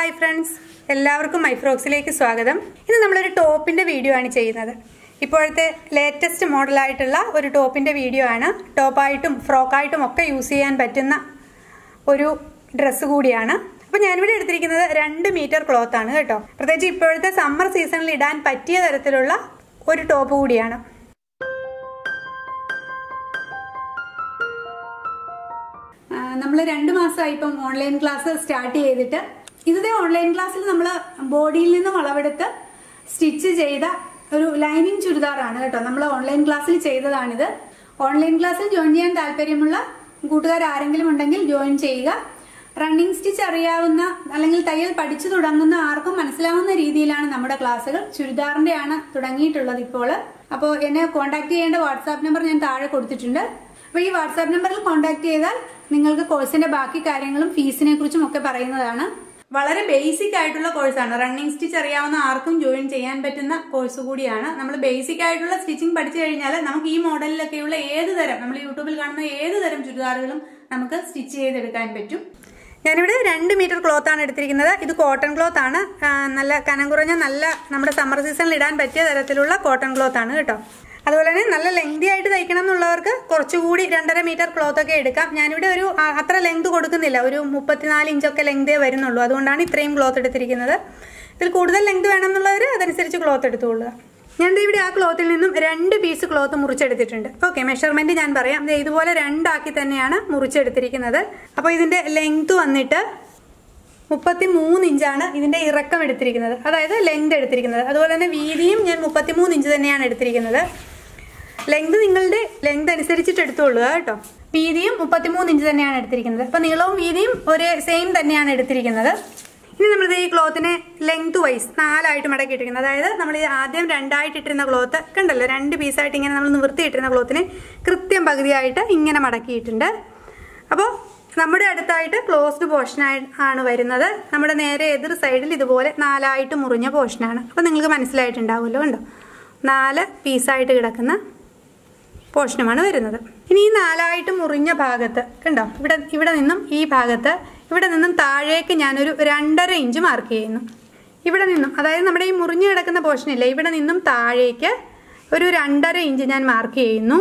hi friends എല്ലാവർക്കും മൈഫ്രോക്സിലേക്ക് സ്വാഗതം ഇന്ന് നമ്മളൊരു ടോപ്പിന്റെ വീഡിയോ ആണ് ചെയ്യുന്നത് ഇപ്പോഴത്തെ ലേറ്റസ്റ്റ് മോഡലായിട്ടുള്ള ഒരു ടോപ്പിന്റെ വീഡിയോ ആണ് ടോപ്പായിട്ടും ഫ്രോക്കായിട്ടും ഒക്കെ യൂസ് ചെയ്യാൻ പറ്റുന്ന ഒരു ഡ്രസ്സ് കൂടിയാണ് അപ്പോൾ ഞാനിവിടെ എടുത്തിരിക്കുന്നത് രണ്ട് മീറ്റർ ക്ലോത്ത് ആണ് കേട്ടോ പ്രത്യേകിച്ച് ഇപ്പോഴത്തെ സമ്മർ സീസണിൽ ഇടാൻ പറ്റിയ തരത്തിലുള്ള ഒരു ടോപ്പ് കൂടിയാണ് നമ്മൾ രണ്ട് മാസമായി ഇപ്പം ഓൺലൈൻ ക്ലാസ് സ്റ്റാർട്ട് ചെയ്തിട്ട് ഇതേ ഓൺലൈൻ ക്ലാസ്സിൽ നമ്മൾ ബോഡിയിൽ നിന്ന് വളവെടുത്ത് സ്റ്റിച്ച് ചെയ്ത ഒരു ലൈനിങ് ചുരിദാറാണ് കേട്ടോ നമ്മൾ ഓൺലൈൻ ക്ലാസ്സിൽ ചെയ്തതാണിത് ഓൺലൈൻ ക്ലാസ്സിൽ ജോയിൻ ചെയ്യാൻ താല്പര്യമുള്ള കൂട്ടുകാർ ആരെങ്കിലും ഉണ്ടെങ്കിൽ ജോയിൻ ചെയ്യുക റണ്ണിങ് സ്റ്റിച്ച് അറിയാവുന്ന അല്ലെങ്കിൽ തയ്യൽ പഠിച്ചു തുടങ്ങുന്ന ആർക്കും മനസ്സിലാവുന്ന രീതിയിലാണ് നമ്മുടെ ക്ലാസ്സുകൾ ചുരിദാറിന്റെയാണ് തുടങ്ങിയിട്ടുള്ളത് ഇപ്പോൾ അപ്പോൾ എന്നെ കോൺടാക്ട് ചെയ്യേണ്ട വാട്സാപ്പ് നമ്പർ ഞാൻ താഴെ കൊടുത്തിട്ടുണ്ട് അപ്പോൾ ഈ വാട്സാപ്പ് നമ്പറിൽ കോൺടാക്ട് ചെയ്താൽ നിങ്ങൾക്ക് കോഴ്സിന്റെ ബാക്കി കാര്യങ്ങളും ഫീസിനെ കുറിച്ചും ഒക്കെ പറയുന്നതാണ് വളരെ ബേസിക് ആയിട്ടുള്ള കോഴ്സാണ് റണ്ണിങ് സ്റ്റിച്ച് അറിയാവുന്ന ആർക്കും ജോയിൻ ചെയ്യാൻ പറ്റുന്ന കോഴ്സ് കൂടിയാണ് നമ്മൾ ബേസിക് ആയിട്ടുള്ള സ്റ്റിച്ചിങ് പഠിച്ചു കഴിഞ്ഞാൽ നമുക്ക് ഈ മോഡലിലൊക്കെയുള്ള ഏത് തരം നമ്മൾ യൂട്യൂബിൽ കാണുന്ന ഏത് തരം ചുരിദാറുകളും നമുക്ക് സ്റ്റിച്ച് ചെയ്തെടുക്കാൻ പറ്റും ഞാനിവിടെ രണ്ട് മീറ്റർ ക്ലോത്ത് ആണ് എടുത്തിരിക്കുന്നത് ഇത് കോട്ടൺ ക്ലോത്ത് ആണ് ആ, നല്ല കനം കുറഞ്ഞ നല്ല നമ്മുടെ സമ്മർ സീസണിൽ ഇടാൻ പറ്റിയ തരത്തിലുള്ള കോട്ടൺ ക്ലോത്ത് ആണ് കേട്ടോ അതുപോലെ തന്നെ നല്ല ലെങ്തി ആയിട്ട് തയ്ക്കണം എന്നുള്ളവർക്ക് കുറച്ചുകൂടി രണ്ടര മീറ്റർ ക്ലോത്ത് ഒക്കെ എടുക്കാം ഞാനിവിടെ ഒരു ആ, അത്ര ലെങ്ത് കൊടുക്കുന്നില്ല ഒരു മുപ്പത്തിനാല് ഇഞ്ചൊക്കെ ലെങ്തേ വരുന്നുള്ളൂ അതുകൊണ്ടാണ് ഇത്രയും ക്ലോത്ത് എടുത്തിരിക്കുന്നത് ഇതിൽ കൂടുതൽ ലെങ്ത് വേണമെന്നുള്ളവർ അതനുസരിച്ച് ക്ലോത്ത് എടുത്തുകൊള്ളുക ഞാൻ ദേ ഇവിടെ ആ ക്ലോത്തിൽ നിന്നും രണ്ട് പീസ് ക്ലോത്ത് മുറിച്ചെടുത്തിട്ടുണ്ട് ഓക്കെ മെഷർമെന്റ് ഞാൻ പറയാം ദേ ഇതുപോലെ രണ്ടാക്കി തന്നെയാണ് മുറിച്ചെടുത്തിരിക്കുന്നത് അപ്പോൾ ഇതിന്റെ ലെങ്ത് വന്നിട്ട് മുപ്പത്തി മൂന്ന് ഇഞ്ചാണ് ഇതിന്റെ ഇറക്കം എടുത്തിരിക്കുന്നത് അതായത് ലെങ്ത് എടുത്തിരിക്കുന്നത് അതുപോലെ തന്നെ വീതിയും ഞാൻ മുപ്പത്തി മൂന്ന് ഇഞ്ച് തന്നെയാണ് എടുത്തിരിക്കുന്നത് ലെങ്ത് നിങ്ങളുടെ ലെങ്ത് അനുസരിച്ചിട്ട് എടുത്തോളുക കേട്ടോ വീതിയും മുപ്പത്തിമൂന്ന് ഇഞ്ച് തന്നെയാണ് എടുത്തിരിക്കുന്നത് അപ്പൊ നീളവും വീതിയും ഒരേ സെയിം തന്നെയാണ് എടുത്തിരിക്കുന്നത് ഇനി നമ്മൾ ഈ ക്ലോത്തിനെ ലെങ്ത് വൈസ് നാലായിട്ട് മടക്കിയിട്ടിരിക്കുന്നത് അതായത് നമ്മൾ ഈ ആദ്യം രണ്ടായിട്ട് ഇട്ടിരുന്ന ക്ലോത്ത് കണ്ടല്ലോ രണ്ട് പീസായിട്ട് ഇങ്ങനെ നമ്മൾ നിവർത്തിയിട്ടിരുന്ന ക്ലോത്തിനെ കൃത്യം പകുതിയായിട്ട് ഇങ്ങനെ മടക്കിയിട്ടുണ്ട് അപ്പോൾ നമ്മുടെ അടുത്തായിട്ട് ക്ലോസ്ഡ് പോർഷനായി ആണ് വരുന്നത് നമ്മുടെ നേരെ എതിർ സൈഡിൽ ഇതുപോലെ നാലായിട്ട് മുറിഞ്ഞ പോർഷനാണ് അപ്പോൾ നിങ്ങൾക്ക് മനസ്സിലായിട്ടുണ്ടാവുമല്ലോ കണ്ടോ നാല് പീസായിട്ട് കിടക്കുന്ന പോർഷനുമാണ് വരുന്നത് ഇനി ഈ നാലായിട്ട് മുറിഞ്ഞ ഭാഗത്ത് കണ്ടോ ഇവിടെ ഇവിടെ നിന്നും ഈ ഭാഗത്ത് ഇവിടെ നിന്നും താഴേക്ക് ഞാനൊരു രണ്ടര ഇഞ്ച് മാർക്ക് ചെയ്യുന്നു ഇവിടെ നിന്നും അതായത് നമ്മുടെ ഈ മുറിഞ്ഞു കിടക്കുന്ന പോർഷനില്ലേ ഇവിടെ നിന്നും താഴേക്ക് ഒരു രണ്ടര ഇഞ്ച് ഞാൻ മാർക്ക് ചെയ്യുന്നു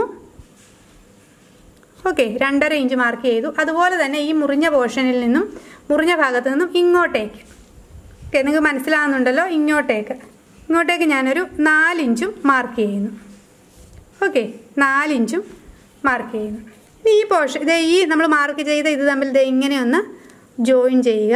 ഓക്കെ രണ്ടര ഇഞ്ച് മാർക്ക് ചെയ്തു അതുപോലെ തന്നെ ഈ മുറിഞ്ഞ പോർഷനിൽ നിന്നും മുറിഞ്ഞ ഭാഗത്ത് നിന്നും ഇങ്ങോട്ടേക്ക് ഓക്കെ നിങ്ങൾക്ക് മനസ്സിലാകുന്നുണ്ടല്ലോ ഇങ്ങോട്ടേക്ക് ഇങ്ങോട്ടേക്ക് ഞാനൊരു നാലിഞ്ചും മാർക്ക് ചെയ്യുന്നു ഓക്കെ നാലിഞ്ചും മാർക്ക് ചെയ്യുന്നു ഇനി ഈ പോർഷൻ ഇതേ ഈ നമ്മൾ മാർക്ക് ചെയ്ത ഇത് തമ്മിൽ ഇതേ ഇങ്ങനെ ഒന്ന് ജോയിൻ ചെയ്യുക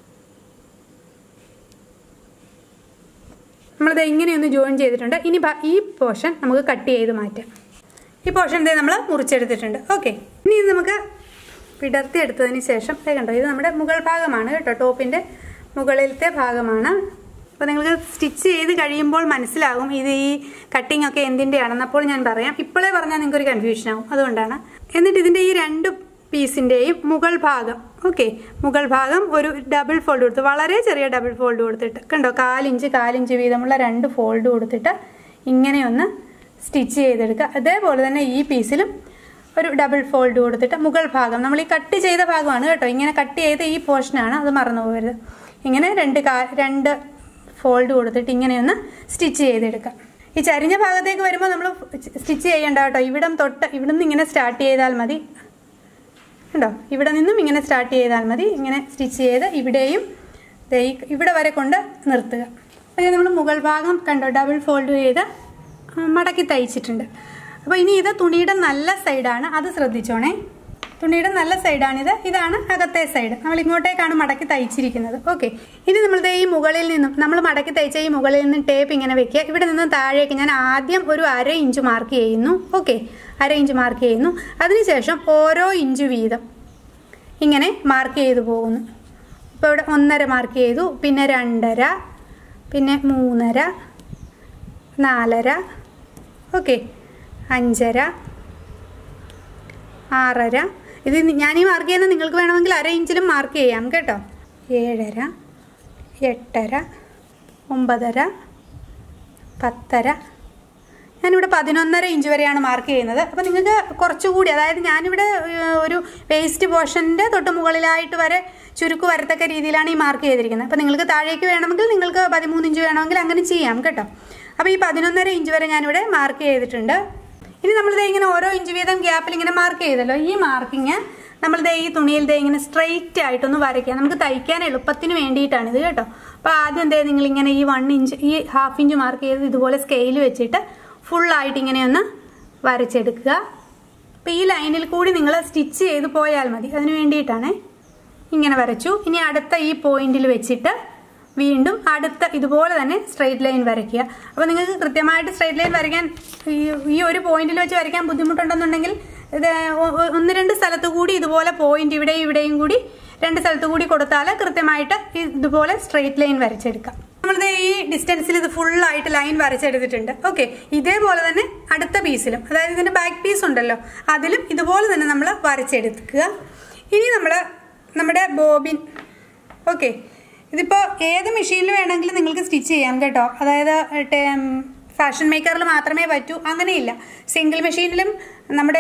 നമ്മളിത് ഇങ്ങനെയൊന്ന് ജോയിൻ ചെയ്തിട്ടുണ്ട് ഇനി ബ- ഈ പോർഷൻ നമുക്ക് കട്ട് ചെയ്ത് മാറ്റാം ഈ പോർഷൻ ഇതേ നമ്മൾ മുറിച്ചെടുത്തിട്ടുണ്ട് ഓക്കെ ഇനി ഇത് നമുക്ക് വിടർത്തി എടുത്തതിന് ശേഷം ദേ കണ്ടോ ഇത് നമ്മുടെ മുകൾ ഭാഗമാണ് കേട്ടോ ടോപ്പിൻ്റെ മുകളിലത്തെ ഭാഗമാണ് അപ്പോൾ നിങ്ങൾക്ക് സ്റ്റിച്ച് ചെയ്ത് കഴിയുമ്പോൾ മനസ്സിലാകും ഇത് ഈ കട്ടിംഗ് ഒക്കെ എന്തിൻ്റെയാണെന്ന് അപ്പോൾ ഞാൻ പറയാം ഇപ്പോഴേ പറഞ്ഞാൽ നിങ്ങൾക്ക് ഒരു കൺഫ്യൂഷൻ ആവും അതുകൊണ്ടാണ് എന്നിട്ട് ഇതിൻ്റെ ഈ രണ്ട് പീസിൻ്റെയും മുകൾ ഭാഗം ഓക്കെ മുകൾ ഭാഗം ഒരു ഡബിൾ ഫോൾഡ് കൊടുത്ത് വളരെ ചെറിയ ഡബിൾ ഫോൾഡ് കൊടുത്തിട്ട് കണ്ടോ കാലിഞ്ച് കാലിഞ്ച് വീതമുള്ള രണ്ട് ഫോൾഡ് കൊടുത്തിട്ട് ഇങ്ങനെയൊന്ന് സ്റ്റിച്ച് ചെയ്തെടുക്കുക അതേപോലെ തന്നെ ഈ പീസിലും ഒരു ഡബിൾ ഫോൾഡ് കൊടുത്തിട്ട് മുകൾ ഭാഗം നമ്മൾ ഈ കട്ട് ചെയ്ത ഭാഗമാണ് കേട്ടോ ഇങ്ങനെ കട്ട് ചെയ്ത ഈ പോർഷനാണ് അത് മറന്നു പോകരുത് ഇങ്ങനെ രണ്ട് കാ രണ്ട് ഫോൾഡ് കൊടുത്തിട്ട് ഇങ്ങനെയൊന്ന് സ്റ്റിച്ച് ചെയ്തെടുക്കാം ഈ ചരിഞ്ഞ ഭാഗത്തേക്ക് വരുമ്പോൾ നമ്മൾ സ്റ്റിച്ച് ചെയ്യേണ്ട കേട്ടോ ഇവിടം തൊട്ട് ഇവിടെ നിന്ന് ഇങ്ങനെ സ്റ്റാർട്ട് ചെയ്താൽ മതി കണ്ടോ ഇവിടെ നിന്നും ഇങ്ങനെ സ്റ്റാർട്ട് ചെയ്താൽ മതി ഇങ്ങനെ സ്റ്റിച്ച് ചെയ്ത് ഇവിടെയും ദേ ഈ ഇവിടെ വരെ കൊണ്ട് നിർത്തുക അപ്പോൾ നമ്മൾ മുകൾ ഭാഗം കണ്ടോ ഡബിൾ ഫോൾഡ് ചെയ്ത് ആ, മടക്കി തയ്ച്ചിട്ടുണ്ട് അപ്പോൾ ഇനി ഇത് തുണിയുടെ നല്ല സൈഡാണ് അത് ശ്രദ്ധിച്ചോണേ തുണിയുടെ നല്ല സൈഡാണിത് ഇതാണ് അകത്തെ സൈഡ് നമ്മൾ ഇങ്ങോട്ടേക്കാണ് മടക്കി തയ്ച്ചിരിക്കുന്നത് ഓക്കെ ഇനി നമ്മൾ ദേ ഈ മുകളിൽ നിന്നും നമ്മൾ മടക്കി തയ്ച്ച ഈ മുകളിൽ നിന്നും ടേപ്പ് ഇങ്ങനെ വെക്കുക ഇവിടെ നിന്നും താഴേക്ക് ഞാൻ ആദ്യം ഒരു അര ഇഞ്ച് മാർക്ക് ചെയ്യുന്നു ഓക്കെ അര ഇഞ്ച് മാർക്ക് ചെയ്യുന്നു അതിനുശേഷം ഓരോ ഇഞ്ച് വീതം ഇങ്ങനെ മാർക്ക് ചെയ്തു പോകുന്നു ഇപ്പോൾ ഇവിടെ ഒന്നര മാർക്ക് ചെയ്തു പിന്നെ രണ്ടര പിന്നെ മൂന്നര നാലര ഓക്കെ അഞ്ചര ആറര ഇത് ഞാൻ ഈ മാർക്ക് ചെയ്യുന്നത് നിങ്ങൾക്ക് വേണമെങ്കിൽ അര ഇഞ്ചിലും മാർക്ക് ചെയ്യാം കേട്ടോ ഏഴര എട്ടര ഒമ്പതര പത്തര ഞാനിവിടെ പതിനൊന്നര ഇഞ്ച് വരെയാണ് മാർക്ക് ചെയ്യുന്നത് അപ്പോൾ നിങ്ങൾക്ക് കുറച്ചുകൂടി അതായത് ഞാനിവിടെ ഏഹ്, ഒരു വേസ്റ്റ് പോർഷൻ്റെ തൊട്ട് മുകളിലായിട്ട് വരെ ചുരുക്ക് വരത്തക്ക രീതിയിലാണ് ഈ മാർക്ക് ചെയ്തിരിക്കുന്നത് അപ്പോൾ നിങ്ങൾക്ക് താഴേക്ക് വേണമെങ്കിൽ നിങ്ങൾക്ക് പതിമൂന്ന് ഇഞ്ച് വേണമെങ്കിൽ അങ്ങനെ ചെയ്യാം കേട്ടോ അപ്പോൾ ഈ പതിനൊന്നര ഇഞ്ച് വരെ ഞാനിവിടെ മാർക്ക് ചെയ്തിട്ടുണ്ട് ഇനി നമ്മളിത് ഇങ്ങനെ ഓരോ ഇഞ്ച് വീതം ഗ്യാപ്പിൽ ഇങ്ങനെ മാർക്ക് ചെയ്തല്ലോ ഈ മാർക്കിങ് നമ്മളിത് ഈ തുണിയിൽ ദേ ഇങ്ങനെ സ്ട്രെയിറ്റ് ആയിട്ടൊന്ന് വരയ്ക്കുക നമുക്ക് തയ്ക്കാൻ എളുപ്പത്തിന് വേണ്ടിയിട്ടാണ് ഇത് കേട്ടോ അപ്പോൾ ആദ്യം എന്തേ നിങ്ങൾ ഇങ്ങനെ ഈ വൺ ഇഞ്ച് ഈ ഹാഫ് ഇഞ്ച് മാർക്ക് ചെയ്ത് ഇതുപോലെ സ്കെയിൽ വെച്ചിട്ട് ഫുള്ളായിട്ട് ഇങ്ങനെ ഒന്ന് വരച്ചെടുക്കുക അപ്പോൾ ഈ ലൈനിൽ കൂടി നിങ്ങൾ സ്റ്റിച്ച് ചെയ്ത് പോയാൽ മതി അതിന് വേണ്ടിയിട്ടാണേ ഇങ്ങനെ വരച്ചു ഇനി അടുത്ത ഈ പോയിന്റിൽ വെച്ചിട്ട് വീണ്ടും അടുത്ത ഇതുപോലെ തന്നെ സ്ട്രെയിറ്റ് ലൈൻ വരയ്ക്കുക അപ്പോൾ നിങ്ങൾക്ക് കൃത്യമായിട്ട് സ്ട്രെയിറ്റ് ലൈൻ വരയ്ക്കാൻ ഈ ഈ ഒരു പോയിന്റിൽ വെച്ച് വരയ്ക്കാൻ ബുദ്ധിമുട്ടുണ്ടെന്നുണ്ടെങ്കിൽ ഇത് ഒ- ഒ- ഒന്ന് രണ്ട് സ്ഥലത്ത് കൂടി ഇതുപോലെ പോയിന്റ് ഇവിടെയും ഇവിടെയും കൂടി രണ്ട് സ്ഥലത്ത് കൂടി കൊടുത്താൽ കൃത്യമായിട്ട് ഈ- ഇതുപോലെ സ്ട്രെയിറ്റ് ലൈൻ വരച്ചെടുക്കാം നമ്മളിത് ഈ ഡിസ്റ്റൻസിൽ ഇത് ഫുള്ളായിട്ട് ലൈൻ വരച്ചെടുത്തിട്ടുണ്ട് ഓക്കെ ഇതേപോലെ തന്നെ അടുത്ത പീസിലും അതായത് ഇതിന്റെ ബാക്ക് പീസ് ഉണ്ടല്ലോ അതിലും ഇതുപോലെ തന്നെ നമ്മൾ വരച്ചെടുക്കുക ഇനി നമ്മൾ നമ്മുടെ ബോബിൻ ഓക്കെ ഇതിപ്പോൾ ഏത് മെഷീനിൽ വേണമെങ്കിലും നിങ്ങൾക്ക് സ്റ്റിച്ച് ചെയ്യാം കേട്ടോ അതായത് ഫാഷൻ മേക്കറിൽ മാത്രമേ പറ്റൂ അങ്ങനെയില്ല സിംഗിൾ മെഷീനിലും നമ്മുടെ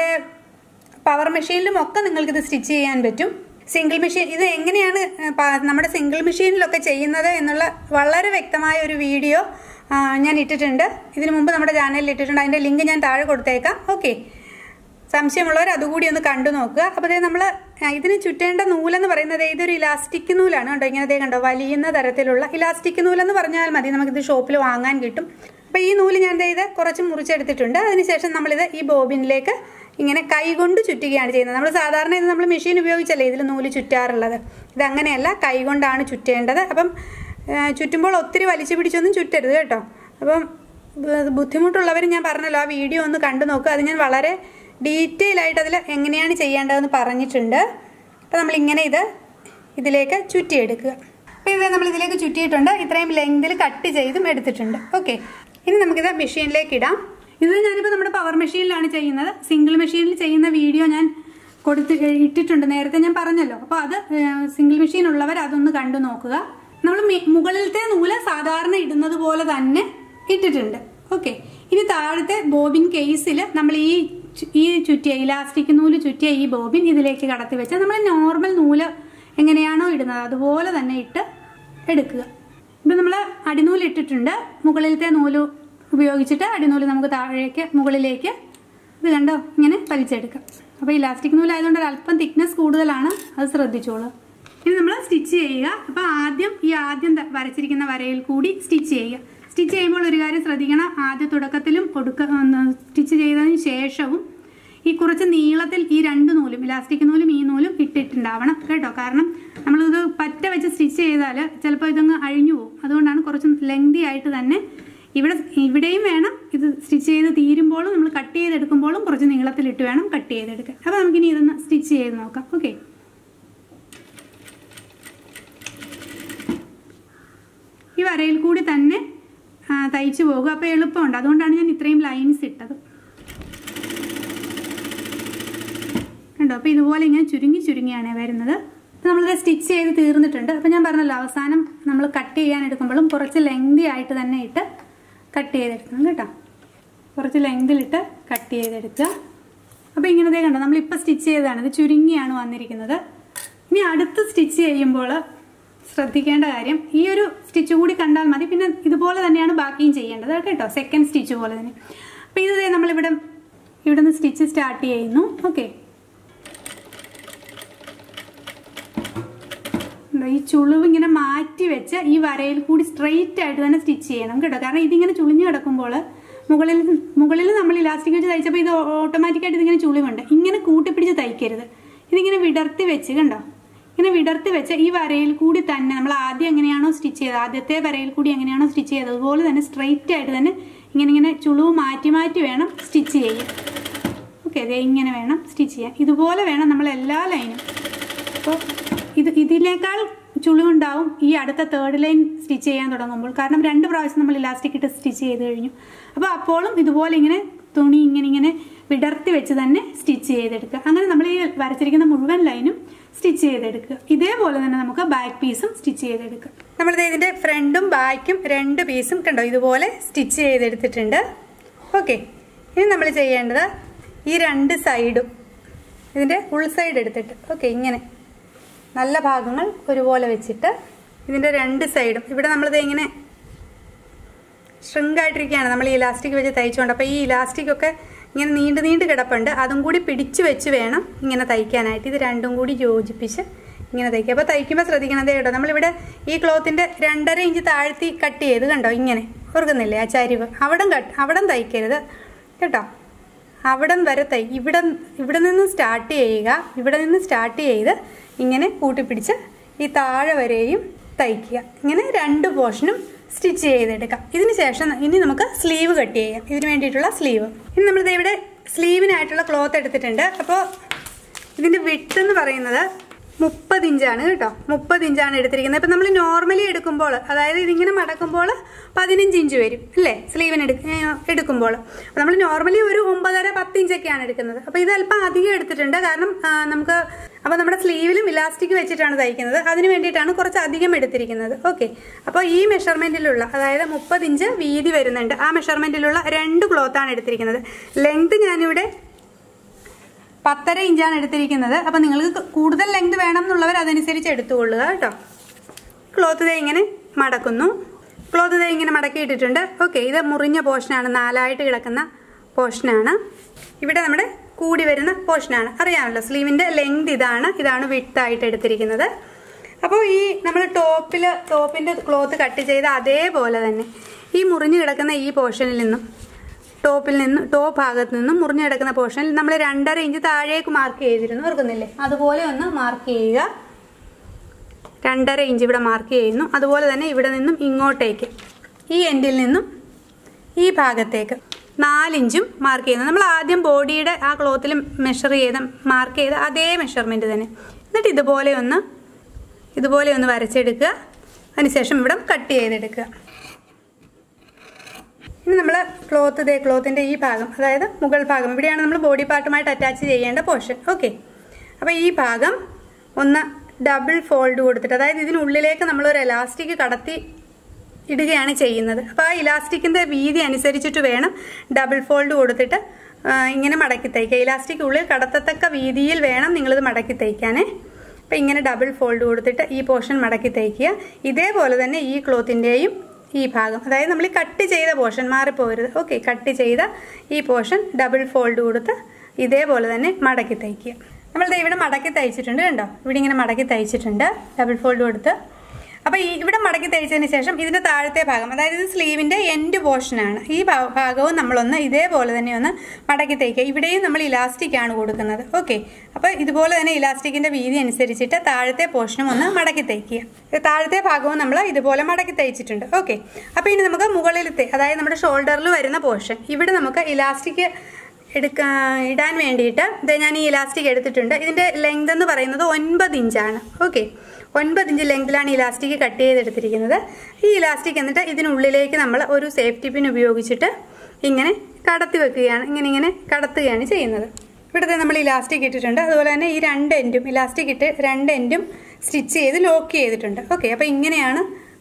പവർ മെഷീനിലും ഒക്കെ നിങ്ങൾക്ക് ഇത് സ്റ്റിച്ച് ചെയ്യാൻ പറ്റും സിംഗിൾ മെഷീൻ ഇത് എങ്ങനെയാണ് ഏഹ്, പ- നമ്മുടെ സിംഗിൾ മെഷീനിലൊക്കെ ചെയ്യുന്നത് എന്നുള്ള വളരെ വ്യക്തമായ ഒരു വീഡിയോ ആ, ഞാൻ ഇട്ടിട്ടുണ്ട് ഇതിനു മുമ്പ് നമ്മുടെ ചാനലിൽ ഇട്ടിട്ടുണ്ട് അതിൻ്റെ ലിങ്ക് ഞാൻ താഴെ കൊടുത്തേക്കാം ഓക്കെ സംശയമുള്ളവർ അതുകൂടി ഒന്ന് കണ്ടു നോക്കുക അപ്പോൾ അതേ നമ്മൾ ഇതിന് ചുറ്റേണ്ട നൂലെന്ന് പറയുന്നത് ഇതൊരു ഇലാസ്റ്റിക് നൂലാണ് കണ്ടോ ഇങ്ങനെ ദേ കണ്ടോ വലിയുന്ന തരത്തിലുള്ള ഇലാസ്റ്റിക് നൂലെന്ന് പറഞ്ഞാൽ മതി നമുക്കിത് ഷോപ്പിൽ വാങ്ങാൻ കിട്ടും അപ്പോൾ ഈ നൂല് ഞാൻ ദേ ഇത് കുറച്ച് മുറിച്ചെടുത്തിട്ടുണ്ട് അതിനുശേഷം നമ്മളിത് ഈ ബോബിനിലേക്ക് ഇങ്ങനെ കൈകൊണ്ട് ചുറ്റുകയാണ് ചെയ്യുന്നത് നമ്മൾ സാധാരണ ഇത് നമ്മൾ മെഷീൻ ഉപയോഗിച്ചല്ലേ ഇതിൽ നൂല് ചുറ്റാറുള്ളത് ഇത് അങ്ങനെയല്ല കൈകൊണ്ടാണ് ചുറ്റേണ്ടത് അപ്പം ആ, ചുറ്റുമ്പോൾ ഒത്തിരി വലിച്ചു പിടിച്ചൊന്നും ചുറ്റരുത് കേട്ടോ അപ്പം ബ- ബുദ്ധിമുട്ടുള്ളവർ ഞാൻ പറഞ്ഞല്ലോ ആ വീഡിയോ ഒന്ന് കണ്ടു നോക്കുക അത് ഞാൻ വളരെ ഡീറ്റെയിൽ ആയിട്ട് അതിൽ എങ്ങനെയാണ് ചെയ്യേണ്ടതെന്ന് പറഞ്ഞിട്ടുണ്ട് അപ്പോൾ നമ്മളിങ്ങനെ ഇത് ഇതിലേക്ക് ചുറ്റിയെടുക്കുക അപ്പോൾ ഇത് നമ്മൾ ഇതിലേക്ക് ചുറ്റിയിട്ടുണ്ട് ഇത്രയും ലെങ്തിൽ കട്ട് ചെയ്തും എടുത്തിട്ടുണ്ട് ഓക്കെ ഇനി നമുക്കിത് മെഷീനിലേക്ക് ഇടാം ഇത് ഞാനിപ്പോൾ നമ്മുടെ പവർ മെഷീനിലാണ് ചെയ്യുന്നത് സിംഗിൾ മെഷീനിൽ ചെയ്യുന്ന വീഡിയോ ഞാൻ കൊടുത്ത് ഇട്ടിട്ടുണ്ട് നേരത്തെ ഞാൻ പറഞ്ഞല്ലോ അപ്പോൾ അത് സിംഗിൾ മെഷീൻ ഉള്ളവർ അതൊന്ന് കണ്ടു നോക്കുക നമ്മൾ മുകളിലത്തെ നൂല് സാധാരണ ഇടുന്നത് പോലെ തന്നെ ഇട്ടിട്ടുണ്ട് ഓക്കെ ഇനി താഴത്തെ ബോബിൻ കേസിൽ നമ്മൾ ഈ ചു- ഈ ചുറ്റിയ ഇലാസ്റ്റിക് നൂല് ചുറ്റിയ ഈ ബോബിൻ ഇതിലേക്ക് കടത്തി വെച്ച് നമ്മൾ നോർമൽ നൂല് എങ്ങനെയാണോ ഇടുന്നത് അതുപോലെ തന്നെ ഇട്ട് എടുക്കുക ഇപ്പം നമ്മൾ അടിനൂല് ഇട്ടിട്ടുണ്ട് മുകളിലത്തെ നൂല് ഉപയോഗിച്ചിട്ട് അടിനൂല് നമുക്ക് താഴേക്ക് മുകളിലേക്ക് ഇത് കണ്ടോ ഇങ്ങനെ വലിച്ചെടുക്കാം അപ്പോൾ ഇലാസ്റ്റിക് നൂലായതുകൊണ്ട് ഒരു അല്പം തിക്നെസ് കൂടുതലാണ് അത് ശ്രദ്ധിച്ചോളൂ ഇനി നമ്മൾ സ്റ്റിച്ച് ചെയ്യുക അപ്പോൾ ആദ്യം ഈ ആദ്യം ത- വരച്ചിരിക്കുന്ന വരയിൽ കൂടി സ്റ്റിച്ച് ചെയ്യുക സ്റ്റിച്ച് ചെയ്യുമ്പോൾ ഒരു കാര്യം ശ്രദ്ധിക്കണം ആദ്യ തുടക്കത്തിലും ഒടുക്ക സ്റ്റിച്ച് ചെയ്തതിന് ശേഷവും ഈ കുറച്ച് നീളത്തിൽ ഈ രണ്ട് നൂലും ഇലാസ്റ്റിക് നൂലും ഈ നൂലും ഇട്ടിട്ടുണ്ടാവണം കേട്ടോ കാരണം നമ്മളിത് പറ്റ വെച്ച് സ്റ്റിച്ച് ചെയ്താൽ ചിലപ്പോൾ ഇതങ്ങ് അഴിഞ്ഞു പോകും അതുകൊണ്ടാണ് കുറച്ച് ലെങ്തി ആയിട്ട് തന്നെ ഇവിടെ ഇവിടെയും വേണം ഇത് സ്റ്റിച്ച് ചെയ്ത് തീരുമ്പോഴും നമ്മൾ കട്ട് ചെയ്തെടുക്കുമ്പോഴും കുറച്ച് നീളത്തിലിട്ട് വേണം കട്ട് ചെയ്തെടുക്കാൻ അപ്പോൾ നമുക്കിനി ഇതൊന്ന് സ്റ്റിച്ച് ചെയ്ത് നോക്കാം ഓക്കെ ഈ വരയിൽ കൂടി തന്നെ ആ, തയ്ച്ചു പോകും അപ്പോൾ എളുപ്പമുണ്ട് അതുകൊണ്ടാണ് ഞാൻ ഇത്രയും ലൈൻസ് ഇട്ടത് കണ്ടോ അപ്പോൾ ഇതുപോലെ ഇങ്ങനെ ചുരുങ്ങി ചുരുങ്ങിയാണ് വരുന്നത് അപ്പോൾ നമ്മളിത് സ്റ്റിച്ച് ചെയ്ത് തീർന്നിട്ടുണ്ട് അപ്പോൾ ഞാൻ പറഞ്ഞല്ലോ അവസാനം നമ്മൾ കട്ട് ചെയ്യാൻ എടുക്കുമ്പോഴും കുറച്ച് ലെങ്തി ആയിട്ട് തന്നെ ഇട്ട് കട്ട് ചെയ്തെടുക്കണം കേട്ടോ കുറച്ച് ലെങ്തിലിട്ട് കട്ട് ചെയ്തെടുക്കുക അപ്പോൾ ഇങ്ങനത്തെ കണ്ടോ നമ്മളിപ്പോൾ സ്റ്റിച്ച് ചെയ്തതാണ് ഇത് ചുരുങ്ങിയാണ് വന്നിരിക്കുന്നത് ഇനി അടുത്ത് സ്റ്റിച്ച് ചെയ്യുമ്പോൾ ശ്രദ്ധിക്കേണ്ട കാര്യം ഈ ഒരു സ്റ്റിച്ച് കൂടി കണ്ടാൽ മതി പിന്നെ ഇതുപോലെ തന്നെയാണ് ബാക്കിയും ചെയ്യേണ്ടത് കേട്ടോ സെക്കൻഡ് സ്റ്റിച്ച് പോലെ തന്നെ അപ്പോൾ ഇത് ദേ നമ്മളിവിടെ ഇവിടെ നിന്ന് സ്റ്റിച്ച് സ്റ്റാർട്ട് ചെയ്യുന്നു ഓക്കെ ഈ ചുളിവ് ഇങ്ങനെ മാറ്റി വെച്ച് ഈ വരയിൽ കൂടി സ്ട്രെയിറ്റ് ആയിട്ട് തന്നെ സ്റ്റിച്ച് ചെയ്യണം കേട്ടോ കാരണം ഇതിങ്ങനെ ചുളിഞ്ഞു കിടക്കുമ്പോൾ മുകളിൽ മുകളിൽ നമ്മൾ ഇലാസ്റ്റിക് വെച്ച് തയ്ച്ചപ്പോൾ ഇത് ഓട്ടോമാറ്റിക്കായിട്ട് ഇതിങ്ങനെ ചുളിവുണ്ട് ഇങ്ങനെ കൂട്ടിപ്പിടിച്ച് തയ്ക്കരുത് ഇതിങ്ങനെ വിടർത്തി വെച്ച് കണ്ടോ ഇങ്ങനെ വിടർത്തി വെച്ച് ഈ വരയിൽ കൂടി തന്നെ നമ്മൾ ആദ്യം എങ്ങനെയാണോ സ്റ്റിച്ച് ചെയ്തത് ആദ്യത്തെ വരയിൽ കൂടി എങ്ങനെയാണോ സ്റ്റിച്ച് ചെയ്തത് അതുപോലെ തന്നെ സ്ട്രെയിറ്റ് ആയിട്ട് തന്നെ ഇങ്ങനെ ഇങ്ങനെ ചുളിവ് മാറ്റി മാറ്റി വേണം സ്റ്റിച്ച് ചെയ്യാൻ ഓക്കെ അതെ ഇങ്ങനെ വേണം സ്റ്റിച്ച് ചെയ്യാൻ ഇതുപോലെ വേണം നമ്മൾ എല്ലാ ലൈനും അപ്പോൾ ഇത് ഇതിനേക്കാൾ ചുളിവുണ്ടാവും ഈ അടുത്ത തേർഡ് ലൈൻ സ്റ്റിച്ച് ചെയ്യാൻ തുടങ്ങുമ്പോൾ കാരണം രണ്ട് പ്രാവശ്യം നമ്മൾ ഇലാസ്റ്റിക് ഇട്ട് സ്റ്റിച്ച് ചെയ്ത് കഴിഞ്ഞു അപ്പോൾ അപ്പോഴും ഇതുപോലെ ഇങ്ങനെ തുണി ഇങ്ങനെ ഇങ്ങനെ വിടർത്തി വെച്ച് തന്നെ സ്റ്റിച്ച് ചെയ്തെടുക്കുക അങ്ങനെ നമ്മൾ ഈ വരച്ചിരിക്കുന്ന മുഴുവൻ ലൈനും സ്റ്റിച്ച് ചെയ്തെടുക്കുക ഇതേപോലെ തന്നെ നമുക്ക് ബാക്ക് പീസും സ്റ്റിച്ച് ചെയ്തെടുക്കുക നമ്മളിത് ഇതിൻ്റെ ഫ്രണ്ടും ബാക്കും രണ്ട് പീസും കണ്ടോ ഇതുപോലെ സ്റ്റിച്ച് ചെയ്തെടുത്തിട്ടുണ്ട് ഓക്കെ ഇനി നമ്മൾ ചെയ്യേണ്ടത് ഈ രണ്ട് സൈഡും ഇതിൻ്റെ ഉൾ സൈഡ് എടുത്തിട്ട് ഓക്കെ ഇങ്ങനെ നല്ല ഭാഗങ്ങൾ ഒരുപോലെ വെച്ചിട്ട് ഇതിൻ്റെ രണ്ട് സൈഡും ഇവിടെ നമ്മളിത് ഇങ്ങനെ ശൃങ്കായിട്ടിരിക്കുകയാണ് നമ്മൾ ഈ ഇലാസ്റ്റിക് വെച്ച് തയ്ച്ചുകൊണ്ട് അപ്പോൾ ഈ ഇലാസ്റ്റിക് ഒക്കെ ഇങ്ങനെ നീണ്ട് നീണ്ട് കിടപ്പുണ്ട് അതും കൂടി പിടിച്ചു വെച്ച് വേണം ഇങ്ങനെ തയ്ക്കാനായിട്ട് ഇത് രണ്ടും കൂടി യോജിപ്പിച്ച് ഇങ്ങനെ തയ്ക്കുക അപ്പോൾ തയ്ക്കുമ്പോൾ ശ്രദ്ധിക്കണതേ കേട്ടോ നമ്മളിവിടെ ഈ ക്ലോത്തിൻ്റെ രണ്ടര ഇഞ്ച് താഴ്ത്തി കട്ട് ചെയ്ത് കണ്ടോ ഇങ്ങനെ ഓർക്കുന്നില്ലേ ആ ചരിവ് അവിടം കട്ട് അവിടം തയ്ക്കരുത് കേട്ടോ അവിടം വരെ തൈ ഇവിടെ ഇവിടെ നിന്ന് സ്റ്റാർട്ട് ചെയ്യുക ഇവിടെ നിന്ന് സ്റ്റാർട്ട് ചെയ്ത് ഇങ്ങനെ കൂട്ടിപ്പിടിച്ച് ഈ താഴെ വരെയും തയ്ക്കുക ഇങ്ങനെ രണ്ട് പോർഷനും സ്റ്റിച്ച് ചെയ്തെടുക്കാം ഇതിന് ശേഷം ഇനി നമുക്ക് സ്ലീവ് കട്ട് ചെയ്യാം ഇതിന് വേണ്ടിയിട്ടുള്ള സ്ലീവ് ഇനി നമ്മളിത് ഇവിടെ സ്ലീവിനായിട്ടുള്ള ക്ലോത്ത് എടുത്തിട്ടുണ്ട് അപ്പോൾ ഇതിൻ്റെ വിട്ട് എന്ന് പറയുന്നത് മുപ്പത് ഇഞ്ചാണ് കേട്ടോ മുപ്പത് ഇഞ്ചാണ് എടുത്തിരിക്കുന്നത് ഇപ്പം നമ്മൾ നോർമലി എടുക്കുമ്പോൾ അതായത് ഇതിങ്ങനെ മടക്കുമ്പോൾ പതിനഞ്ച് ഇഞ്ച് വരും അല്ലേ സ്ലീവിന് എടു എടുക്കുമ്പോൾ അപ്പോൾ നമ്മൾ നോർമലി ഒരു ഒമ്പതര പത്ത് ഇഞ്ചൊക്കെയാണ് എടുക്കുന്നത് അപ്പോൾ ഇത് അല്പം അധികം എടുത്തിട്ടുണ്ട് കാരണം ആ, നമുക്ക് അപ്പോൾ നമ്മുടെ സ്ലീവിലും ഇലാസ്റ്റിക് വെച്ചിട്ടാണ് തയ്ക്കുന്നത് അതിന് വേണ്ടിയിട്ടാണ് കുറച്ച് അധികം എടുത്തിരിക്കുന്നത് ഓക്കെ അപ്പോൾ ഈ മെഷർമെൻറ്റിലുള്ള അതായത് മുപ്പത് ഇഞ്ച് വീതി വരുന്നുണ്ട് ആ മെഷർമെൻറ്റിലുള്ള രണ്ട് ക്ലോത്താണ് എടുത്തിരിക്കുന്നത് ലെങ്ത് ഞാനിവിടെ പത്തര ഇഞ്ചാണ് എടുത്തിരിക്കുന്നത് അപ്പം നിങ്ങൾക്ക് കൂടുതൽ ലെങ്ത് വേണം എന്നുള്ളവർ അതനുസരിച്ച് എടുത്തുകൊള്ളുക കേട്ടോ ക്ലോത്ത് ദേ ഇങ്ങനെ മടക്കുന്നു ക്ലോത്ത് ദേ ഇങ്ങനെ മടക്കിയിട്ടിട്ടുണ്ട് ഓക്കെ ഇത് മുറിഞ്ഞ പോർഷനാണ് നാലായിട്ട് കിടക്കുന്ന പോർഷനാണ് ഇവിടെ നമ്മുടെ കൂടി വരുന്ന പോർഷനാണ് അറിയാമല്ലോ സ്ലീവിൻ്റെ ലെങ്ത് ഇതാണ് ഇതാണ് വിട്ടായിട്ട് എടുത്തിരിക്കുന്നത് അപ്പോൾ ഈ നമ്മൾ ടോപ്പിൽ ടോപ്പിൻ്റെ ക്ലോത്ത് കട്ട് ചെയ്ത അതേപോലെ തന്നെ ഈ മുറിഞ്ഞു കിടക്കുന്ന ഈ പോർഷനിൽ നിന്നും ടോപ്പിൽ നിന്ന് ടോപ്പ് ഭാഗത്ത് നിന്നും മുറിഞ്ഞു കിടക്കുന്ന പോർഷനിൽ നമ്മൾ രണ്ടര ഇഞ്ച് താഴേക്ക് മാർക്ക് ചെയ്തിരുന്നു ഓർക്കുന്നില്ലേ അതുപോലെ ഒന്ന് മാർക്ക് ചെയ്യുക രണ്ടര ഇഞ്ച് ഇവിടെ മാർക്ക് ചെയ്യുന്നു അതുപോലെ തന്നെ ഇവിടെ നിന്നും ഇങ്ങോട്ടേക്ക് ഈ എൻഡിൽ നിന്നും ഈ ഭാഗത്തേക്ക് നാലിഞ്ചും മാർക്ക് ചെയ്യുന്നു നമ്മൾ ആദ്യം ബോഡിയുടെ ആ ക്ലോത്തിൽ മെഷർ ചെയ്ത് മാർക്ക് ചെയ്ത അതേ മെഷർമെൻറ്റ് തന്നെ എന്നിട്ട് ഇതുപോലെ ഒന്ന് ഇതുപോലെ ഒന്ന് വരച്ചെടുക്കുക അതിനുശേഷം ഇവിടെ കട്ട് ചെയ്തെടുക്കുക ഇനി നമ്മൾ ക്ലോത്ത് ഇതേ ക്ലോത്തിൻ്റെ ഈ ഭാഗം അതായത് മുകൾ ഭാഗം ഇവിടെയാണ് നമ്മൾ ബോഡി പാർട്ടുമായിട്ട് അറ്റാച്ച് ചെയ്യേണ്ട പോർഷൻ ഓക്കെ അപ്പോൾ ഈ ഭാഗം ഒന്ന് ഡബിൾ ഫോൾഡ് കൊടുത്തിട്ട് അതായത് ഇതിനുള്ളിലേക്ക് നമ്മൾ ഒരു എലാസ്റ്റിക് കടത്തി ഇടുകയാണ് ചെയ്യുന്നത് അപ്പോൾ ആ ഇലാസ്റ്റിക്കിൻ്റെ വീതി അനുസരിച്ചിട്ട് വേണം ഡബിൾ ഫോൾഡ് കൊടുത്തിട്ട് ആ, ഇങ്ങനെ മടക്കി തയ്ക്കുക ഇലാസ്റ്റിക് ഉള്ളിൽ കടത്തത്തക്ക വീതിയിൽ വേണം നിങ്ങളിത് മടക്കി തയ്ക്കാനേ അപ്പോൾ ഇങ്ങനെ ഡബിൾ ഫോൾഡ് കൊടുത്തിട്ട് ഈ പോർഷൻ മടക്കി തയ്ക്കുക ഇതേപോലെ തന്നെ ഈ ക്ലോത്തിൻ്റെയും ഈ ഭാഗം അതായത് നമ്മൾ ഈ കട്ട് ചെയ്ത പോർഷൻ മാറിപ്പോകരുത് ഓക്കെ കട്ട് ചെയ്ത ഈ പോർഷൻ ഡബിൾ ഫോൾഡ് കൊടുത്ത് ഇതേപോലെ തന്നെ മടക്കി തയ്ക്കുക നമ്മൾ ദേ ഇവിടെ മടക്കി തയ്ച്ചിട്ടുണ്ട് കണ്ടോ ഇവിടെ ഇങ്ങനെ മടക്കി തയ്ച്ചിട്ടുണ്ട് ഡബിൾ ഫോൾഡ് കൊടുത്ത് അപ്പോൾ ഈ ഇവിടെ മടക്കി തയ്ച്ചതിന് ശേഷം ഇതിൻ്റെ താഴത്തെ ഭാഗം അതായത് ഇത് സ്ലീവിൻ്റെ എൻഡ് പോർഷനാണ് ഈ ഭാ- ഭാഗവും നമ്മളൊന്ന് ഇതേപോലെ തന്നെ ഒന്ന് മടക്കി തയ്ക്കുക ഇവിടെയും നമ്മൾ ഇലാസ്റ്റിക് ആണ് കൊടുക്കുന്നത് ഓക്കെ അപ്പോൾ ഇതുപോലെ തന്നെ ഇലാസ്റ്റിക്കിൻ്റെ വീതി അനുസരിച്ചിട്ട് താഴത്തെ പോർഷനും ഒന്ന് മടക്കി തയ്ക്കുക ഇത് താഴത്തെ ഭാഗവും നമ്മൾ ഇതുപോലെ മടക്കി തയ്ച്ചിട്ടുണ്ട് ഓക്കെ അപ്പോൾ ഇനി നമുക്ക് മുകളിലത്തെ അതായത് നമ്മുടെ ഷോൾഡറിൽ വരുന്ന പോർഷൻ ഇവിടെ നമുക്ക് ഇലാസ്റ്റിക് എടുക്കാ ഇടാൻ വേണ്ടിയിട്ട് ഇത് ഞാൻ ഈ ഇലാസ്റ്റിക് എടുത്തിട്ടുണ്ട് ഇതിൻ്റെ ലെങ്ത് എന്ന് പറയുന്നത് ഒൻപത് ഇഞ്ചാണ് ഓക്കെ ഒൻപത് ഇഞ്ച് ലെങ്തിലാണ് ഇലാസ്റ്റിക് കട്ട് ചെയ്തെടുത്തിരിക്കുന്നത് ഈ ഇലാസ്റ്റിക് എന്നിട്ട് ഇതിനുള്ളിലേക്ക് നമ്മൾ ഒരു സേഫ്റ്റി പിൻ ഉപയോഗിച്ചിട്ട് ഇങ്ങനെ കടത്തി വെക്കുകയാണ് ഇങ്ങനെ ഇങ്ങനെ കടത്തുകയാണ് ചെയ്യുന്നത് ഇവിടുത്തെ നമ്മൾ ഇലാസ്റ്റിക് ഇട്ടിട്ടുണ്ട് അതുപോലെ തന്നെ ഈ രണ്ട് എൻഡും ഇലാസ്റ്റിക് ഇട്ട് രണ്ട് എൻഡും സ്റ്റിച്ച് ചെയ്ത് ലോക്ക് ചെയ്തിട്ടുണ്ട് ഓക്കെ അപ്പോൾ ഇങ്ങനെയാണ്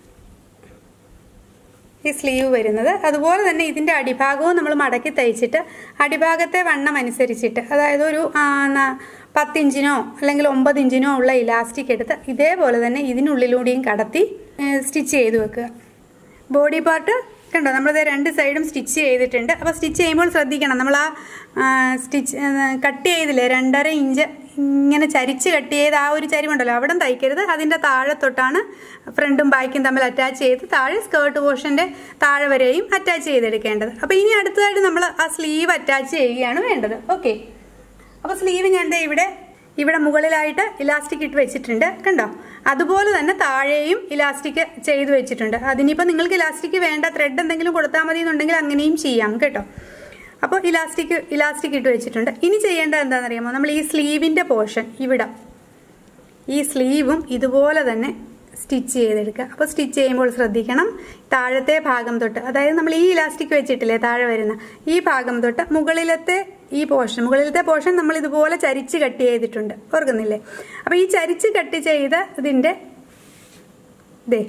ഈ സ്ലീവ് വരുന്നത് അതുപോലെ തന്നെ ഇതിൻ്റെ അടിഭാഗവും നമ്മൾ മടക്കി തയ്ച്ചിട്ട് അടിഭാഗത്തെ വണ്ണം അനുസരിച്ചിട്ട് അതായത് ഒരു ആ, ന- പത്തിഞ്ചിനോ അല്ലെങ്കിൽ ഒമ്പത് ഇഞ്ചിനോ ഉള്ള ഇലാസ്റ്റിക് എടുത്ത് ഇതേപോലെ തന്നെ ഇതിനുള്ളിലൂടെയും കടത്തി സ്റ്റിച്ച് ചെയ്ത് വെക്കുക ബോഡി പാർട്ട് കണ്ടോ നമ്മളിത് രണ്ട് സൈഡും സ്റ്റിച്ച് ചെയ്തിട്ടുണ്ട് അപ്പോൾ സ്റ്റിച്ച് ചെയ്യുമ്പോൾ ശ്രദ്ധിക്കണം നമ്മൾ ആ സ്റ്റിച്ച് കട്ട് ചെയ്തില്ലേ രണ്ടര ഇഞ്ച് ഇങ്ങനെ ചരിച്ച് കട്ട് ചെയ്ത് ആ ഒരു ചരിവുണ്ടല്ലോ അവിടെ തയ്ക്കരുത് അതിൻ്റെ താഴെ തൊട്ടാണ് ഫ്രണ്ടും ബാക്കും തമ്മിൽ അറ്റാച്ച് ചെയ്ത് താഴെ സ്കേർട്ട് പോർഷൻ്റെ താഴെ വരെയും അറ്റാച്ച് ചെയ്തെടുക്കേണ്ടത് അപ്പോൾ ഇനി അടുത്തതായിട്ട് നമ്മൾ ആ സ്ലീവ് അറ്റാച്ച് ചെയ്യുകയാണ് വേണ്ടത് ഓക്കെ അപ്പോൾ സ്ലീവ് ഞാൻ ദേ ഇവിടെ ഇവിടെ മുകളിലായിട്ട് ഇലാസ്റ്റിക് ഇട്ട് വെച്ചിട്ടുണ്ട് കണ്ടോ അതുപോലെ തന്നെ താഴെയും ഇലാസ്റ്റിക് ചെയ്ത് വെച്ചിട്ടുണ്ട് അതിനിപ്പോൾ നിങ്ങൾക്ക് ഇലാസ്റ്റിക് വേണ്ട ത്രെഡ് എന്തെങ്കിലും കൊടുത്താൽ മതി എന്നുണ്ടെങ്കിൽ അങ്ങനെയും ചെയ്യാം കേട്ടോ അപ്പോൾ ഇലാസ്റ്റിക് ഇലാസ്റ്റിക് ഇട്ട് വെച്ചിട്ടുണ്ട് ഇനി ചെയ്യേണ്ടത് എന്താണെന്നറിയാമോ നമ്മൾ ഈ സ്ലീവിൻ്റെ പോർഷൻ ഇവിടെ ഈ സ്ലീവും ഇതുപോലെ തന്നെ സ്റ്റിച്ച് ചെയ്തെടുക്കുക അപ്പോൾ സ്റ്റിച്ച് ചെയ്യുമ്പോൾ ശ്രദ്ധിക്കണം താഴത്തെ ഭാഗം തൊട്ട് അതായത് നമ്മൾ ഈ ഇലാസ്റ്റിക് വെച്ചിട്ടില്ലേ താഴെ വരുന്ന ഈ ഭാഗം തൊട്ട് മുകളിലത്തെ ഈ പോർഷൻ മുകളിലത്തെ പോർഷൻ നമ്മൾ ഇതുപോലെ ചരിച്ച് കട്ട് ചെയ്തിട്ടുണ്ട് ഓർക്കുന്നില്ലേ അപ്പോൾ ഈ ചരിച്ച് കട്ട് ചെയ്ത ഇതിൻ്റെ ദേ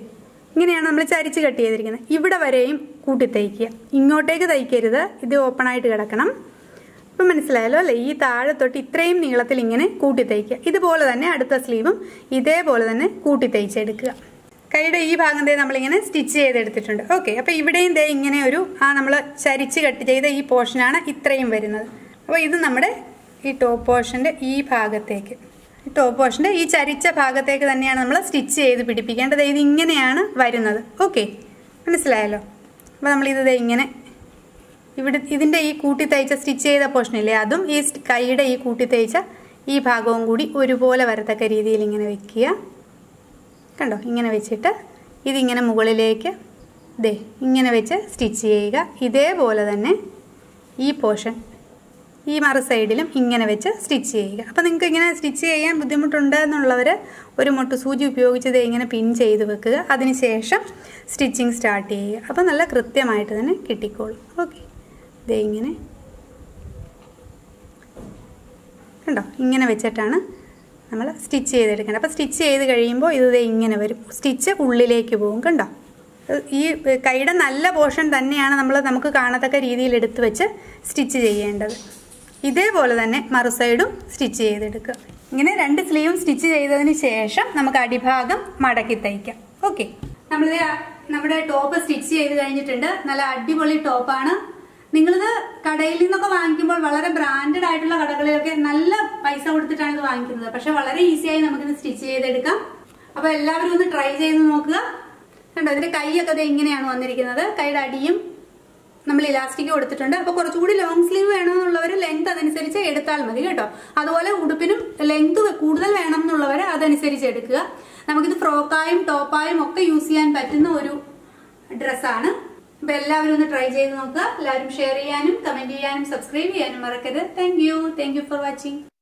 ഇങ്ങനെയാണ് നമ്മൾ ചരിച്ച് കട്ട് ചെയ്തിരിക്കുന്നത് ഇവിടെ വരെയും കൂട്ടി തയ്ക്കുക ഇങ്ങോട്ടേക്ക് തയ്ക്കരുത് ഇത് ഓപ്പൺ ആയിട്ട് കിടക്കണം ഇപ്പം മനസ്സിലായല്ലോ അല്ലേ ഈ താഴെ തൊട്ട് ഇത്രയും നീളത്തിൽ ഇങ്ങനെ കൂട്ടി തയ്ക്കുക ഇതുപോലെ തന്നെ അടുത്ത സ്ലീവും ഇതേപോലെ തന്നെ കൂട്ടി തയ്ച്ചെടുക്കുക കൈയുടെ ഈ ഭാഗം ദേ നമ്മളിങ്ങനെ സ്റ്റിച്ച് ചെയ്തെടുത്തിട്ടുണ്ട് ഓക്കെ അപ്പോൾ ഇവിടെയും ദേ ഇങ്ങനെ ഒരു ആ നമ്മൾ ചരിച്ച് കട്ട് ചെയ്ത ഈ പോർഷനാണ് ഇത്രയും വരുന്നത് അപ്പോൾ ഇത് നമ്മുടെ ഈ ടോപ്പ് പോർഷൻ്റെ ഈ ഭാഗത്തേക്ക് ഈ ടോപ്പ് പോർഷൻ്റെ ഈ ചരിച്ച ഭാഗത്തേക്ക് തന്നെയാണ് നമ്മൾ സ്റ്റിച്ച് ചെയ്ത് പിടിപ്പിക്കേണ്ടത് ഇത് ഇങ്ങനെയാണ് വരുന്നത് ഓക്കെ മനസ്സിലായല്ലോ അപ്പോൾ നമ്മളിത് ദേ ഇങ്ങനെ ഇവിടെ ഇതിൻ്റെ ഈ കൂട്ടി തയ്ച്ച സ്റ്റിച്ച് ചെയ്ത പോർഷനില്ലേ അതും ഈ സ്റ്റ് കൈയുടെ ഈ കൂട്ടി തയ്ച്ച ഈ ഭാഗവും കൂടി ഒരുപോലെ വരത്തക്ക രീതിയിൽ ഇങ്ങനെ വെക്കുക കണ്ടോ ഇങ്ങനെ വെച്ചിട്ട് ഇതിങ്ങനെ മുകളിലേക്ക് ദേ ഇങ്ങനെ വെച്ച് സ്റ്റിച്ച് ചെയ്യുക ഇതേപോലെ തന്നെ ഈ പോർഷൻ ഈ മറു സൈഡിലും ഇങ്ങനെ വെച്ച് സ്റ്റിച്ച് ചെയ്യുക അപ്പോൾ നിങ്ങൾക്ക് ഇങ്ങനെ സ്റ്റിച്ച് ചെയ്യാൻ ബുദ്ധിമുട്ടുണ്ട് എന്നുള്ളവർ ഒരു മുട്ട് സൂചി ഉപയോഗിച്ച് ദേ ഇങ്ങനെ പിൻ ചെയ്ത് വെക്കുക അതിനുശേഷം സ്റ്റിച്ചിങ് സ്റ്റാർട്ട് ചെയ്യുക അപ്പോൾ നല്ല കൃത്യമായിട്ട് തന്നെ കിട്ടിക്കോളും ഓക്കെ ദേ ഇങ്ങനെ കണ്ടോ ഇങ്ങനെ വെച്ചിട്ടാണ് നമ്മൾ സ്റ്റിച്ച് ചെയ്തെടുക്കേണ്ടത് അപ്പോൾ സ്റ്റിച്ച് ചെയ്ത് കഴിയുമ്പോൾ ഇത് ദേ ഇങ്ങനെ വരും സ്റ്റിച്ച് ഉള്ളിലേക്ക് പോകും കണ്ടോ ഈ കൈയുടെ നല്ല പോർഷൻ തന്നെയാണ് നമ്മൾ നമുക്ക് കാണത്തക്ക രീതിയിൽ എടുത്ത് വെച്ച് സ്റ്റിച്ച് ചെയ്യേണ്ടത് ഇതേപോലെ തന്നെ മറു സൈഡും സ്റ്റിച്ച് ചെയ്തെടുക്കുക ഇങ്ങനെ രണ്ട് സ്ലീവും സ്റ്റിച്ച് ചെയ്തതിന് ശേഷം നമുക്ക് അടിഭാഗം മടക്കി തയ്ക്കാം ഓക്കെ നമ്മളിത് നമ്മുടെ ടോപ്പ് സ്റ്റിച്ച് ചെയ്ത് കഴിഞ്ഞിട്ടുണ്ട് നല്ല അടിപൊളി ടോപ്പാണ് നിങ്ങളിത് കടയിൽ നിന്നൊക്കെ വാങ്ങിക്കുമ്പോൾ വളരെ ബ്രാൻഡഡ് ആയിട്ടുള്ള കടകളിലൊക്കെ നല്ല പൈസ കൊടുത്തിട്ടാണ് ഇത് വാങ്ങിക്കുന്നത് പക്ഷെ വളരെ ഈസിയായി നമുക്കിത് സ്റ്റിച്ച് ചെയ്തെടുക്കാം അപ്പൊ എല്ലാവരും ഒന്ന് ട്രൈ ചെയ്ത് നോക്കുക കണ്ടോ ഇതിന്റെ കൈയൊക്കെ ദേ ഇങ്ങനെയാണ് വന്നിരിക്കുന്നത് കൈയുടെ അടിയും നമ്മൾ ഇലാസ്റ്റിക് കൊടുത്തിട്ടുണ്ട് അപ്പൊ കുറച്ചുകൂടി ലോങ് സ്ലീവ് വേണമെന്നുള്ളവർ ലെങ്ത് അതനുസരിച്ച് എടുത്താൽ മതി കേട്ടോ അതുപോലെ ഉടുപ്പിനും ലെങ്ത് കൂടുതൽ വേണം എന്നുള്ളവർ അതനുസരിച്ച് എടുക്കുക നമുക്കിത് ഫ്രോക്കായും ടോപ്പായും ഒക്കെ യൂസ് ചെയ്യാൻ പറ്റുന്ന ഒരു ഡ്രസ്സാണ് അപ്പൊ എല്ലാവരും ഒന്ന് ട്രൈ ചെയ്ത് നോക്കുക എല്ലാവരും ഷെയർ ചെയ്യാനും കമന്റ് ചെയ്യാനും സബ്സ്ക്രൈബ് ചെയ്യാനും മറക്കരുത് thank you thank you for watching